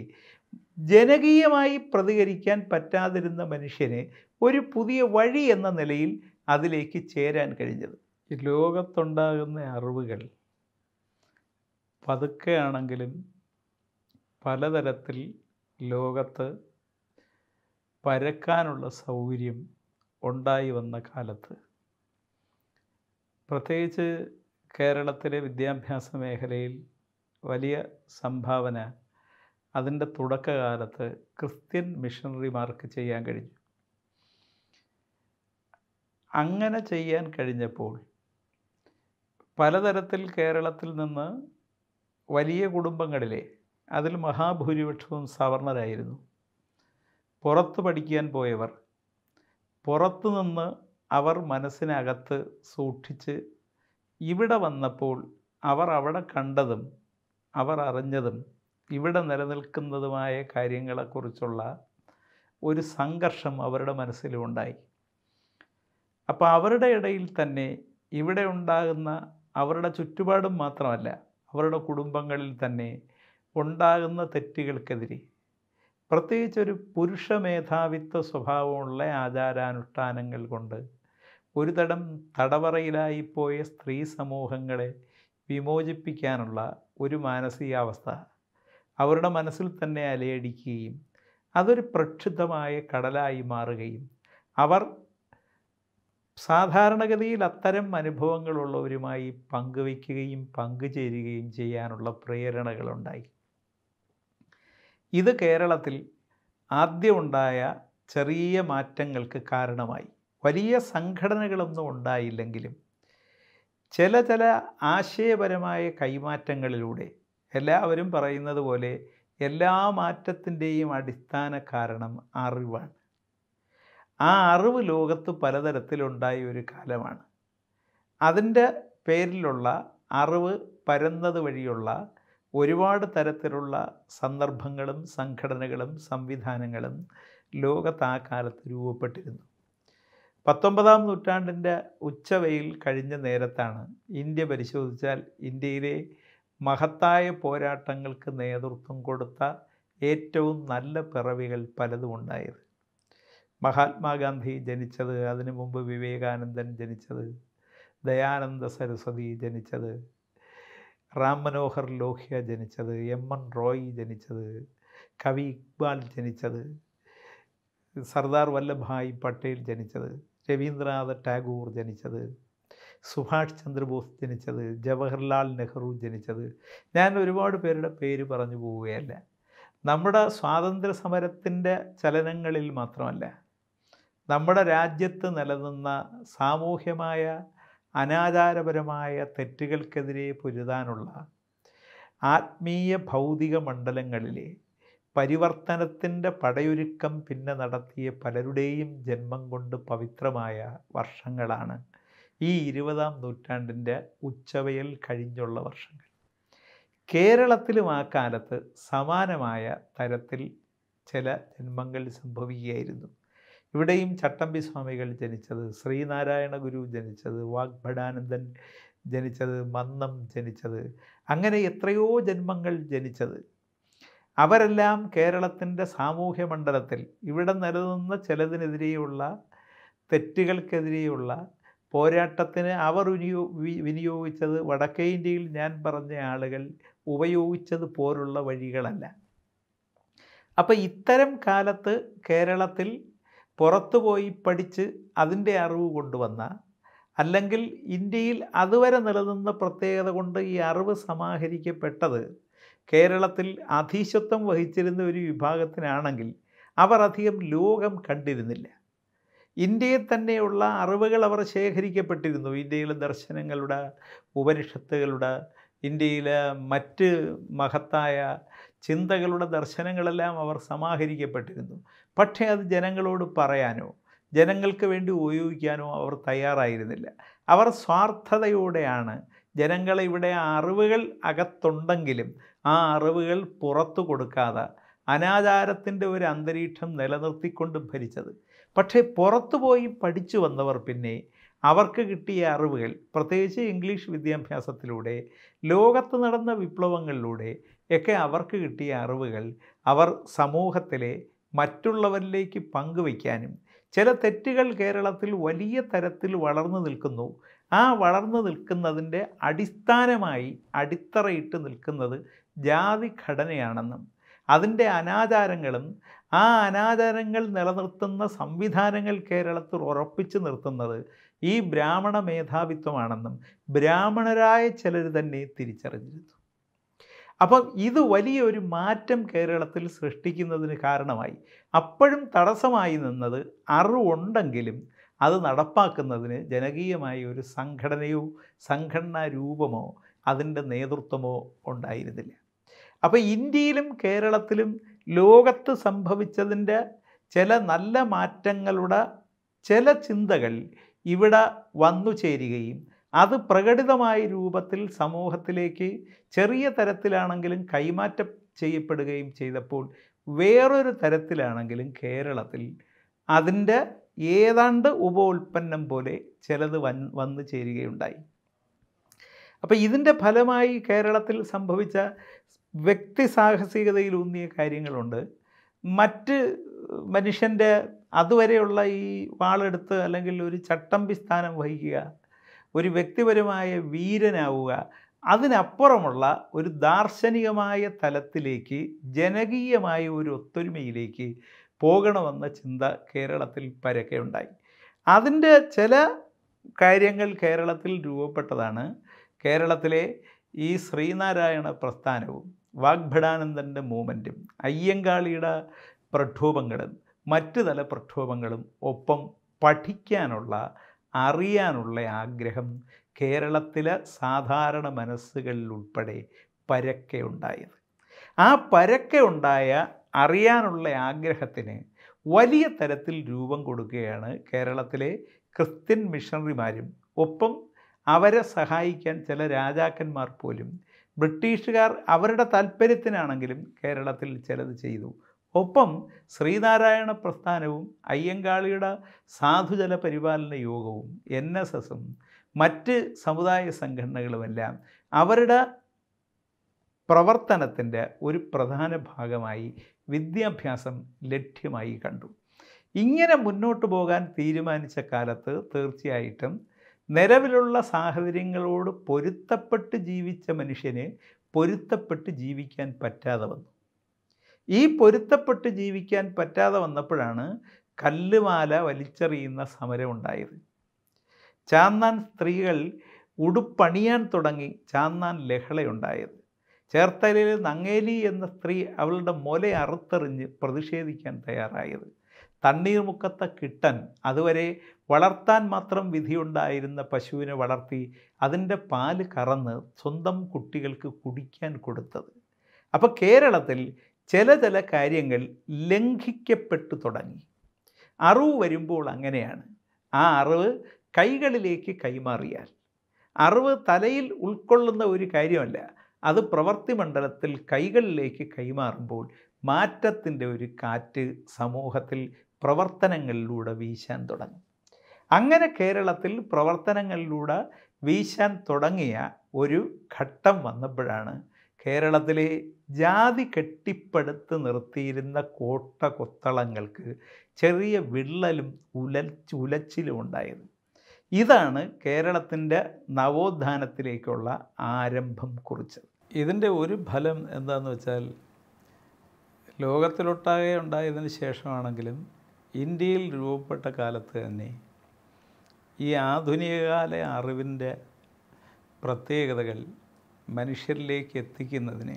ജനകീയമായി പ്രതികരിക്കാൻ പറ്റാതിരുന്ന മനുഷ്യന് ഒരു പുതിയ വഴി എന്ന നിലയിൽ അതിലേക്ക് ചേരാൻ കഴിഞ്ഞത് ഈ ലോകത്തുണ്ടാകുന്ന അറിവുകൾ പതുക്കെയാണെങ്കിലും പലതരത്തിൽ ലോകത്ത് പരക്കാനുള്ള സൗകര്യം ഉണ്ടായി വന്ന കാലത്ത് പ്രത്യേകിച്ച് കേരളത്തിലെ വിദ്യാഭ്യാസ മേഖലയിൽ വലിയ സംഭാവന അതിൻ്റെ തുടക്കകാലത്ത് ക്രിസ്ത്യൻ മിഷണറിമാർക്ക് ചെയ്യാൻ കഴിഞ്ഞു അങ്ങനെ ചെയ്യാൻ കഴിഞ്ഞപ്പോൾ പലതരത്തിൽ കേരളത്തിൽ നിന്ന് വലിയ കുടുംബങ്ങളിലെ അതിൽ മഹാഭൂരിപക്ഷവും സവർണരായിരുന്നു പുറത്ത് പഠിക്കാൻ പോയവർ പുറത്തു നിന്ന് അവർ മനസ്സിനകത്ത് സൂക്ഷിച്ച് ഇവിടെ വന്നപ്പോൾ അവർ അവിടെ കണ്ടതും അവർ അറിഞ്ഞതും ഇവിടെ നിലനിൽക്കുന്നതുമായ കാര്യങ്ങളെക്കുറിച്ചുള്ള ഒരു സംഘർഷം അവരുടെ മനസ്സിലുണ്ടായി അപ്പോൾ അവരുടെ ഇടയിൽ തന്നെ ഇവിടെ ഉണ്ടാകുന്ന അവരുടെ ചുറ്റുപാടും മാത്രമല്ല അവരുടെ കുടുംബങ്ങളിൽ തന്നെ ഉണ്ടാകുന്ന തെറ്റുകൾക്കെതിരെ പ്രത്യേകിച്ച് ഒരു പുരുഷ മേധാവിത്വ സ്വഭാവമുള്ള ആചാരാനുഷ്ഠാനങ്ങൾ കൊണ്ട് ഒരു തരം തടവറയിലായിപ്പോയ സ്ത്രീ സമൂഹങ്ങളെ വിമോചിപ്പിക്കാനുള്ള ഒരു മാനസികാവസ്ഥ അവരുടെ മനസ്സിൽ തന്നെ അലയടിക്കുകയും അതൊരു പ്രക്ഷുബ്ധമായ കടലായി മാറുകയും അവർ സാധാരണഗതിയിൽ അത്തരം അനുഭവങ്ങളുള്ളവരുമായി പങ്കുവയ്ക്കുകയും പങ്കുചേരുകയും ചെയ്യാനുള്ള പ്രേരണകളുണ്ടായി ഇത് കേരളത്തിൽ ആദ്യമുണ്ടായ ചെറിയ മാറ്റങ്ങൾക്ക് കാരണമായി വലിയ സംഘടനകളൊന്നും ഉണ്ടായില്ലെങ്കിലും ചില ചില ആശയപരമായ കൈമാറ്റങ്ങളിലൂടെ എല്ലാവരും പറയുന്നത് പോലെ എല്ലാ മാറ്റത്തിൻ്റെയും അടിസ്ഥാന കാരണം അറിവാണ് ആ അറിവ് ലോകത്ത് പലതരത്തിലുണ്ടായ ഒരു കാലമാണ് അതിൻ്റെ പേരിലുള്ള അറിവ് പരന്നത് വഴിയുള്ള ഒരുപാട് തരത്തിലുള്ള സന്ദർഭങ്ങളും സംഘടനകളും സംവിധാനങ്ങളും ലോകത്ത് ആ കാലത്ത് രൂപപ്പെട്ടിരുന്നു പത്തൊമ്പതാം നൂറ്റാണ്ടിൻ്റെ ഉച്ചവയിൽ കഴിഞ്ഞ നേരത്താണ് ഇന്ത്യ പരിശോധിച്ചാൽ ഇന്ത്യയിലെ മഹത്തായ പോരാട്ടങ്ങൾക്ക് നേതൃത്വം കൊടുത്ത ഏറ്റവും നല്ല പിറവികൾ പലതും ഉണ്ടായത് മഹാത്മാഗാന്ധി ജനിച്ചത് അതിനു മുമ്പ് വിവേകാനന്ദൻ ജനിച്ചത് ദയാനന്ദ സരസ്വതി ജനിച്ചത് റാം മനോഹർ ലോഹ്യ ജനിച്ചത് എം എൻ റോയ് ജനിച്ചത് കവി ഇക്ബാൽ ജനിച്ചത് സർദാർ വല്ലഭായ് പട്ടേൽ ജനിച്ചത് രവീന്ദ്രനാഥ ടാഗോർ ജനിച്ചത് സുഭാഷ് ചന്ദ്രബോസ് ജനിച്ചത് ജവഹർലാൽ നെഹ്റു ജനിച്ചത് ഞാൻ ഒരുപാട് പേരുടെ പേര് പറഞ്ഞു പോവുകയല്ല നമ്മുടെ സ്വാതന്ത്ര്യ സമരത്തിൻ്റെ ചലനങ്ങളിൽ മാത്രമല്ല നമ്മുടെ രാജ്യത്ത് നിലനിന്ന സാമൂഹ്യമായ അനാചാരപരമായ തെറ്റുകൾക്കെതിരെ പൊരുതാനുള്ള ആത്മീയ ഭൗതിക മണ്ഡലങ്ങളിലെ പരിവർത്തനത്തിൻ്റെ പടയൊരുക്കം പിന്നെ നടത്തിയ പലരുടെയും ജന്മം കൊണ്ട് പവിത്രമായ വർഷങ്ങളാണ് ഈ ഇരുപതാം നൂറ്റാണ്ടിൻ്റെ ഉച്ചവയൽ കഴിഞ്ഞുള്ള വർഷങ്ങൾ കേരളത്തിലും ആ കാലത്ത് സമാനമായ തരത്തിൽ ചില ജന്മങ്ങൾ സംഭവിക്കുകയായിരുന്നു ഇവിടെയും ചട്ടമ്പി സ്വാമികൾ ജനിച്ചത് ശ്രീനാരായണ ഗുരു ജനിച്ചത് വാഗ്ഭടാനന്ദൻ ജനിച്ചത് മന്നം ജനിച്ചത് അങ്ങനെ എത്രയോ ജന്മങ്ങൾ ജനിച്ചത് അവരെല്ലാം കേരളത്തിൻ്റെ സാമൂഹ്യ മണ്ഡലത്തിൽ ഇവിടെ നിലനിന്ന ചിലതിനെതിരെയുള്ള തെറ്റുകൾക്കെതിരെയുള്ള പോരാട്ടത്തിന് അവർ വിനിയോ വി- വിനിയോഗിച്ചത് വടക്കേ ഇന്ത്യയിൽ ഞാൻ പറഞ്ഞ ആളുകൾ ഉപയോഗിച്ചത് പോലുള്ള വഴികളല്ല അപ്പം ഇത്തരം കാലത്ത് കേരളത്തിൽ പുറത്തു പോയി പഠിച്ച് അതിൻ്റെ അറിവ് കൊണ്ടുവന്ന അല്ലെങ്കിൽ ഇന്ത്യയിൽ അതുവരെ നിലനിന്ന പ്രത്യേകത കൊണ്ട് ഈ അറിവ് സമാഹരിക്കപ്പെട്ടത് കേരളത്തിൽ അധീശത്വം വഹിച്ചിരുന്ന ഒരു വിഭാഗത്തിനാണെങ്കിൽ അവർ അധികം ലോകം കണ്ടിരുന്നില്ല ഇന്ത്യയിൽ തന്നെയുള്ള അറിവുകൾ അവർ ശേഖരിക്കപ്പെട്ടിരുന്നു ഇന്ത്യയിലെ ദർശനങ്ങളുടെ ഉപനിഷത്തുകളുടെ ഇന്ത്യയിലെ മറ്റ് മഹത്തായ ചിന്തകളുടെ ദർശനങ്ങളെല്ലാം അവർ സമാഹരിക്കപ്പെട്ടിരുന്നു പക്ഷേ അത് ജനങ്ങളോട് പറയാനോ ജനങ്ങൾക്ക് വേണ്ടി ഉപയോഗിക്കാനോ അവർ തയ്യാറായിരുന്നില്ല അവർ സ്വാർത്ഥതയോടെയാണ് ജനങ്ങളെ ഇവിടെ ആ അറിവുകൾ അകത്തുണ്ടെങ്കിലും ആ അറിവുകൾ പുറത്തു കൊടുക്കാതെ അനാചാരത്തിൻ്റെ ഒരു അന്തരീക്ഷം നിലനിർത്തിക്കൊണ്ട് ഭരിച്ചത് പക്ഷേ പുറത്തു പോയി പഠിച്ചു വന്നവർ പിന്നെ അവർക്ക് കിട്ടിയ അറിവുകൾ പ്രത്യേകിച്ച് ഇംഗ്ലീഷ് വിദ്യാഭ്യാസത്തിലൂടെ ലോകത്ത് നടന്ന വിപ്ലവങ്ങളിലൂടെ ഒക്കെ അവർക്ക് കിട്ടിയ അറിവുകൾ അവർ സമൂഹത്തിലെ മറ്റുള്ളവരിലേക്ക് പങ്കുവയ്ക്കാനും ചില തെറ്റുകൾ കേരളത്തിൽ വലിയ തരത്തിൽ വളർന്നു നിൽക്കുന്നു ആ വളർന്നു നിൽക്കുന്നതിൻ്റെ അടിസ്ഥാനമായി അടിത്തറയിട്ട് നിൽക്കുന്നത് ജാതി ഘടനയാണെന്നും അതിൻ്റെ അനാചാരങ്ങളും ആ അനാചാരങ്ങൾ നിലനിർത്തുന്ന സംവിധാനങ്ങൾ കേരളത്തിൽ ഉറപ്പിച്ചു നിർത്തുന്നത് ഈ ബ്രാഹ്മണ മേധാവിത്വമാണെന്നും ബ്രാഹ്മണരായ ചിലർ തന്നെ തിരിച്ചറിഞ്ഞിരുന്നു അപ്പം ഇത് വലിയൊരു മാറ്റം കേരളത്തിൽ സൃഷ്ടിക്കുന്നതിന് കാരണമായി അപ്പോഴും തടസ്സമായി നിന്നത് അറിവുണ്ടെങ്കിലും അത് നടപ്പാക്കുന്നതിന് ജനകീയമായ ഒരു സംഘടനയോ സംഘടനാ രൂപമോ അതിൻ്റെ നേതൃത്വമോ ഉണ്ടായിരുന്നില്ല അപ്പോൾ ഇന്ത്യയിലും കേരളത്തിലും ലോകത്ത് സംഭവിച്ചതിൻ്റെ ചില നല്ല മാറ്റങ്ങളുടെ ചില ചിന്തകൾ ഇവിടെ വന്നു ചേരുകയും അത് പ്രകടിതമായ രൂപത്തിൽ സമൂഹത്തിലേക്ക് ചെറിയ തരത്തിലാണെങ്കിലും കൈമാറ്റം ചെയ്യപ്പെടുകയും ചെയ്തപ്പോൾ വേറൊരു തരത്തിലാണെങ്കിലും കേരളത്തിൽ അതിൻ്റെ ഏതാണ്ട് ഉപോൽപ്പന്നം പോലെ ചിലത് വൻ വന്നു ചേരുകയുണ്ടായി അപ്പോൾ ഇതിൻ്റെ ഫലമായി കേരളത്തിൽ സംഭവിച്ച വ്യക്തി സാഹസികതയിലൂന്നിയ കാര്യങ്ങളുണ്ട് മറ്റ് മനുഷ്യൻ്റെ അതുവരെയുള്ള ഈ വാളെടുത്ത് അല്ലെങ്കിൽ ഒരു ചട്ടമ്പി സ്ഥാനം വഹിക്കുക ഒരു വ്യക്തിപരമായ വീരനാവുക അതിനപ്പുറമുള്ള ഒരു ദാർശനികമായ തലത്തിലേക്ക് ജനകീയമായ ഒരു ഒത്തൊരുമയിലേക്ക് പോകണമെന്ന ചിന്ത കേരളത്തിൽ പരക്കെ ഉണ്ടായി അതിൻ്റെ ചില കാര്യങ്ങൾ കേരളത്തിൽ രൂപപ്പെട്ടതാണ് കേരളത്തിലെ ഈ ശ്രീനാരായണ പ്രസ്ഥാനവും വാഗ്ഭടാനന്ദൻ്റെ മൂവ്മെൻറ്റും അയ്യങ്കാളിയുടെ പ്രക്ഷോഭങ്ങളും മറ്റു തല പ്രക്ഷോഭങ്ങളും ഒപ്പം പഠിക്കാനുള്ള അറിയാനുള്ള ആഗ്രഹം കേരളത്തിലെ സാധാരണ മനസ്സുകളിൽ ഉൾപ്പെടെ പരക്കെ ഉണ്ടായത് ആ പരക്കെ ഉണ്ടായ അറിയാനുള്ള ആഗ്രഹത്തിന് വലിയ തരത്തിൽ രൂപം കൊടുക്കുകയാണ് കേരളത്തിലെ ക്രിസ്ത്യൻ മിഷണറിമാരും ഒപ്പം അവരെ സഹായിക്കാൻ ചില രാജാക്കന്മാർ പോലും ബ്രിട്ടീഷുകാർ അവരുടെ താല്പര്യത്തിനാണെങ്കിലും കേരളത്തിൽ ചിലത് ചെയ്തു ഒപ്പം ശ്രീനാരായണ പ്രസ്ഥാനവും അയ്യങ്കാളിയുടെ സാധുജല പരിപാലന യോഗവും എൻ എസ് എസും മറ്റ് സമുദായ സംഘടനകളുമെല്ലാം അവരുടെ പ്രവർത്തനത്തിൻ്റെ ഒരു പ്രധാന ഭാഗമായി വിദ്യാഭ്യാസം ലക്ഷ്യമായി കണ്ടു ഇങ്ങനെ മുന്നോട്ട് പോകാൻ തീരുമാനിച്ച കാലത്ത് തീർച്ചയായിട്ടും നിലവിലുള്ള സാഹചര്യങ്ങളോട് പൊരുത്തപ്പെട്ട് ജീവിച്ച മനുഷ്യന് പൊരുത്തപ്പെട്ട് ജീവിക്കാൻ പറ്റാതെ വന്നു ഈ പൊരുത്തപ്പെട്ട് ജീവിക്കാൻ പറ്റാതെ വന്നപ്പോഴാണ് കല്ലുമാല വലിച്ചെറിയുന്ന സമരം ഉണ്ടായത് ചാന്നാൻ സ്ത്രീകൾ ഉടുപ്പണിയാൻ തുടങ്ങി ചാന്നാൻ ലഹളയുണ്ടായത് ചേർത്തലയിൽ നങ്ങേലി എന്ന സ്ത്രീ അവളുടെ മുല അറുത്തെറിഞ്ഞ് പ്രതിഷേധിക്കാൻ തയ്യാറായത് തണ്ണീർമുക്കത്തെ കിട്ടൻ അതുവരെ വളർത്താൻ മാത്രം വിധിയുണ്ടായിരുന്ന പശുവിനെ വളർത്തി അതിൻ്റെ പാല് കറന്ന് സ്വന്തം കുട്ടികൾക്ക് കുടിക്കാൻ കൊടുത്തത് അപ്പോൾ കേരളത്തിൽ ചില ചില കാര്യങ്ങൾ ലംഘിക്കപ്പെട്ടു തുടങ്ങി അറിവ് വരുമ്പോൾ അങ്ങനെയാണ് ആ അറിവ് കൈകളിലേക്ക് കൈമാറിയാൽ അറിവ് തലയിൽ ഉൾക്കൊള്ളുന്ന ഒരു കാര്യമല്ല അത് പ്രവൃത്തി മണ്ഡലത്തിൽ കൈകളിലേക്ക് കൈമാറുമ്പോൾ മാറ്റത്തിൻ്റെ ഒരു കാറ്റ് സമൂഹത്തിൽ പ്രവർത്തനങ്ങളിലൂടെ വീശാൻ തുടങ്ങും അങ്ങനെ കേരളത്തിൽ പ്രവർത്തനങ്ങളിലൂടെ വീശാൻ തുടങ്ങിയ ഒരു ഘട്ടം വന്നപ്പോഴാണ് കേരളത്തിലെ ജാതി കെട്ടിപ്പടുത്ത് നിർത്തിയിരുന്ന കോട്ട കൊത്തളങ്ങൾക്ക് ചെറിയ വിള്ളലും ഉലൽ ഉലച്ചിലും ഉണ്ടായത് ഇതാണ് കേരളത്തിൻ്റെ നവോത്ഥാനത്തിലേക്കുള്ള ആരംഭം കുറിച്ചത് ഇതിൻ്റെ ഒരു ഫലം എന്താണെന്ന് വെച്ചാൽ ലോകത്തിലൊട്ടാകെ ഉണ്ടായതിന് ശേഷമാണെങ്കിലും ഇന്ത്യയിൽ രൂപപ്പെട്ട കാലത്ത് തന്നെ ഈ ആധുനികകാല അറിവിൻ്റെ പ്രത്യേകതകൾ മനുഷ്യരിലേക്ക് എത്തിക്കുന്നതിന്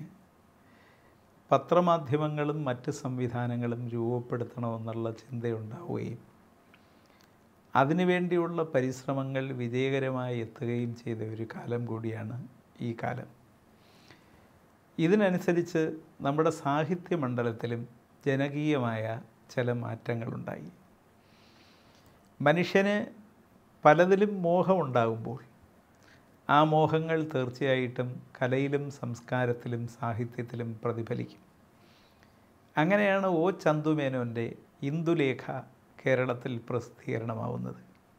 പത്രമാധ്യമങ്ങളും മറ്റ് സംവിധാനങ്ങളും രൂപപ്പെടുത്തണമെന്നുള്ള ചിന്തയുണ്ടാവുകയും അതിനുവേണ്ടിയുള്ള പരിശ്രമങ്ങൾ വിജയകരമായി എത്തുകയും ചെയ്ത ഒരു കാലം കൂടിയാണ് ഈ കാലം ഇതിനനുസരിച്ച് നമ്മുടെ സാഹിത്യ മണ്ഡലത്തിലും ജനകീയമായ ചില മാറ്റങ്ങളുണ്ടായി മനുഷ്യന് പലതിലും മോഹമുണ്ടാകുമ്പോൾ ആ മോഹങ്ങൾ തീർച്ചയായിട്ടും കലയിലും സംസ്കാരത്തിലും സാഹിത്യത്തിലും പ്രതിഫലിക്കും അങ്ങനെയാണ് ഒ ചന്തുമേനോൻ്റെ ഇന്ദുലേഖ കേരളത്തിൽ പ്രസിദ്ധീകരണമാവുന്നത്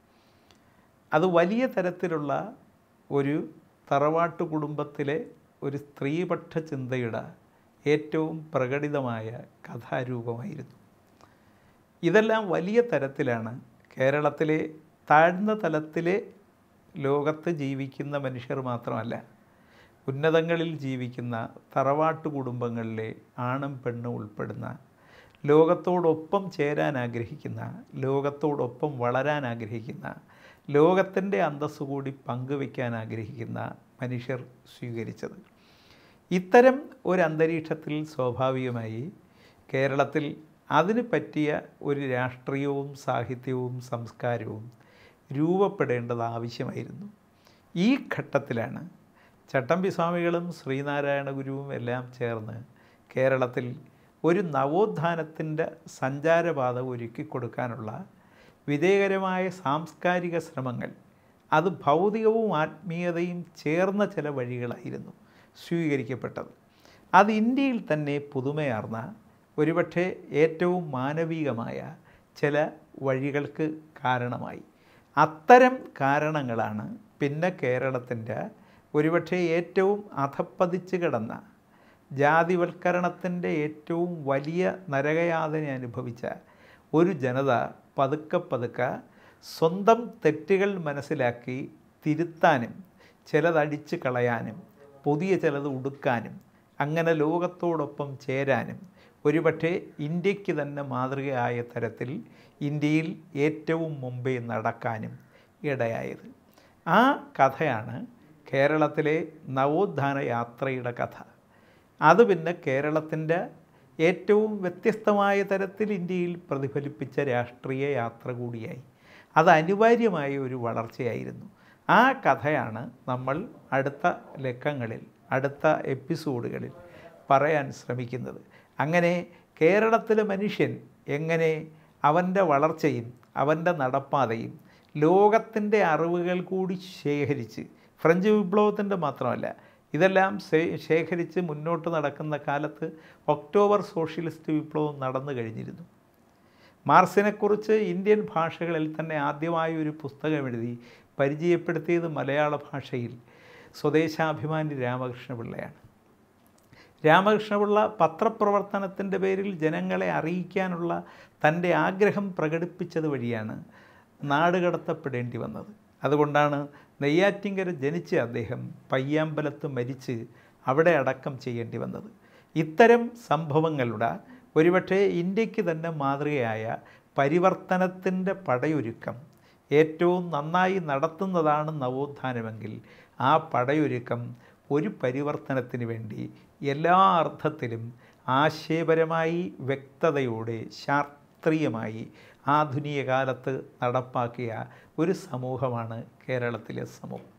അത് വലിയ തരത്തിലുള്ള ഒരു തറവാട്ടു കുടുംബത്തിലെ ഒരു സ്ത്രീപക്ഷ ചിന്തയുടെ ഏറ്റവും പ്രകടിതമായ കഥാരൂപമായിരുന്നു ഇതെല്ലാം വലിയ തരത്തിലാണ് കേരളത്തിലെ താഴ്ന്ന തലത്തിലെ ലോകത്ത് ജീവിക്കുന്ന മനുഷ്യർ മാത്രമല്ല ഉന്നതങ്ങളിൽ ജീവിക്കുന്ന തറവാട്ടു കുടുംബങ്ങളിലെ ആണും പെണ്ണും ഉൾപ്പെടുന്ന ലോകത്തോടൊപ്പം ചേരാൻ ആഗ്രഹിക്കുന്ന ലോകത്തോടൊപ്പം വളരാൻ ആഗ്രഹിക്കുന്ന ലോകത്തിൻ്റെ അന്തസ്സ് കൂടി പങ്കുവയ്ക്കാൻ ആഗ്രഹിക്കുന്ന മനുഷ്യർ സ്വീകരിച്ചത് ഇത്തരം ഒരു അന്തരീക്ഷത്തിൽ സ്വാഭാവികമായി കേരളത്തിൽ അതിന് പറ്റിയ ഒരു രാഷ്ട്രീയവും സാഹിത്യവും സംസ്കാരവും രൂപപ്പെടേണ്ടത് ആവശ്യമായിരുന്നു ഈ ഘട്ടത്തിലാണ് ചട്ടമ്പി സ്വാമികളും ശ്രീനാരായണ ഗുരുവും എല്ലാം ചേർന്ന് കേരളത്തിൽ ഒരു നവോത്ഥാനത്തിൻ്റെ സഞ്ചാരപാത ഒരുക്കി കൊടുക്കാനുള്ള വിജയകരമായ സാംസ്കാരിക ശ്രമങ്ങൾ അത് ഭൗതികവും ആത്മീയതയും ചേർന്ന ചില വഴികളായിരുന്നു സ്വീകരിക്കപ്പെട്ടത് അത് ഇന്ത്യയിൽ തന്നെ പുതുമയാർന്ന ഒരുപക്ഷെ ഏറ്റവും മാനവികമായ ചില വഴികൾക്ക് കാരണമായി അത്തരം കാരണങ്ങളാണ് പിന്നെ കേരളത്തിൻ്റെ ഒരുപക്ഷെ ഏറ്റവും അധപ്പതിച്ച് കിടന്ന ജാതിവൽക്കരണത്തിൻ്റെ ഏറ്റവും വലിയ നരകയാതന അനുഭവിച്ച ഒരു ജനത പതുക്കെ പതുക്കെ സ്വന്തം തെറ്റുകൾ മനസ്സിലാക്കി തിരുത്താനും ചിലതടിച്ച് കളയാനും പുതിയ ചിലത് ഉടുക്കാനും അങ്ങനെ ലോകത്തോടൊപ്പം ചേരാനും ഒരുപക്ഷെ ഇന്ത്യക്ക് തന്നെ മാതൃകയായ തരത്തിൽ ഇന്ത്യയിൽ ഏറ്റവും മുമ്പേ നടക്കാനും ഇടയായത് ആ കഥയാണ് കേരളത്തിലെ നവോത്ഥാന യാത്രയുടെ കഥ അത് പിന്നെ കേരളത്തിൻ്റെ ഏറ്റവും വ്യത്യസ്തമായ തരത്തിൽ ഇന്ത്യയിൽ പ്രതിഫലിപ്പിച്ച രാഷ്ട്രീയ യാത്ര കൂടിയായി അത് അനിവാര്യമായ ഒരു വളർച്ചയായിരുന്നു ആ കഥയാണ് നമ്മൾ അടുത്ത ലക്കങ്ങളിൽ അടുത്ത എപ്പിസോഡുകളിൽ പറയാൻ ശ്രമിക്കുന്നത് അങ്ങനെ കേരളത്തിലെ മനുഷ്യൻ എങ്ങനെ അവൻ്റെ വളർച്ചയും അവൻ്റെ നടപ്പാതയും ലോകത്തിൻ്റെ അറിവുകൾ കൂടി ശേഖരിച്ച് ഫ്രഞ്ച് വിപ്ലവത്തിൻ്റെ മാത്രമല്ല ഇതെല്ലാം ശേ- ശേഖരിച്ച് മുന്നോട്ട് നടക്കുന്ന കാലത്ത് ഒക്ടോബർ സോഷ്യലിസ്റ്റ് വിപ്ലവം നടന്നു കഴിഞ്ഞിരുന്നു മാർസിനെക്കുറിച്ച് ഇന്ത്യൻ ഭാഷകളിൽ തന്നെ ആദ്യമായി ഒരു പുസ്തകം എഴുതി പരിചയപ്പെടുത്തിയത് മലയാള ഭാഷയിൽ സ്വദേശാഭിമാനി രാമകൃഷ്ണപിള്ളയാണ് രാമകൃഷ്ണപിള്ള പത്രപ്രവർത്തനത്തിൻ്റെ പേരിൽ ജനങ്ങളെ അറിയിക്കാനുള്ള തൻ്റെ ആഗ്രഹം പ്രകടിപ്പിച്ചത് വഴിയാണ് നാടുകടത്തപ്പെടേണ്ടി വന്നത് അതുകൊണ്ടാണ് നെയ്യാറ്റിങ്കര ജനിച്ച അദ്ദേഹം പയ്യാമ്പലത്ത് മരിച്ച് അവിടെ അടക്കം ചെയ്യേണ്ടി വന്നത് ഇത്തരം സംഭവങ്ങളുടെ ഒരുപക്ഷെ ഇന്ത്യക്ക് തന്നെ മാതൃകയായ പരിവർത്തനത്തിൻ്റെ പടയൊരുക്കം ഏറ്റവും നന്നായി നടത്തുന്നതാണ് നവോത്ഥാനമെങ്കിൽ ആ പടയൊരുക്കം ഒരു പരിവർത്തനത്തിന് വേണ്ടി എല്ലാ അർത്ഥത്തിലും ആശയപരമായി വ്യക്തതയോടെ ശാസ്ത്രീയമായി ആധുനിക കാലത്ത് നടപ്പാക്കിയ ഒരു സമൂഹമാണ് കേരളത്തിലെ സമൂഹം